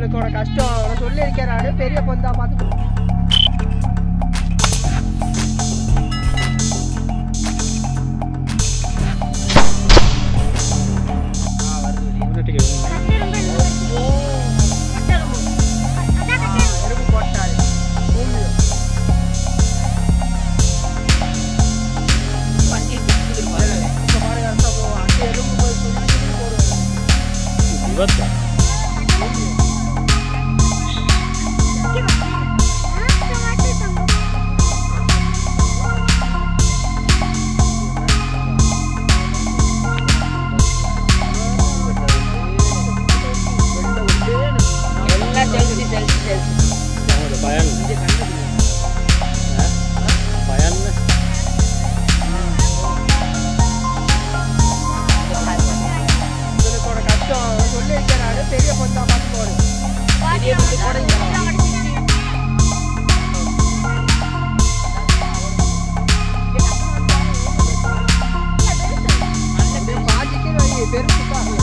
உனக்கோட கஷ்டம் நான் சொல்லியிருக்கேன் நான் பெரிய பொந்தா பார்த்து முன்னாடிக்கு எறும்பு போட்டாரு பூமியில இப்ப பாருங்க அதான் போவோம் அங்கே எறும்பு போய் சொல்லி சொல்லி போடுவாங்க விபத்தா எல்லாம் செல்சி செல்சி செல்சி ஒரு பயன் பயன் உனக்கோட கஷ்டம் நான் சொல்லியிருக்கேன் நான் பெரிய பொந்தா பார்த்து போடு அப்படியே பாதிக்கு வை பெருசுக்கா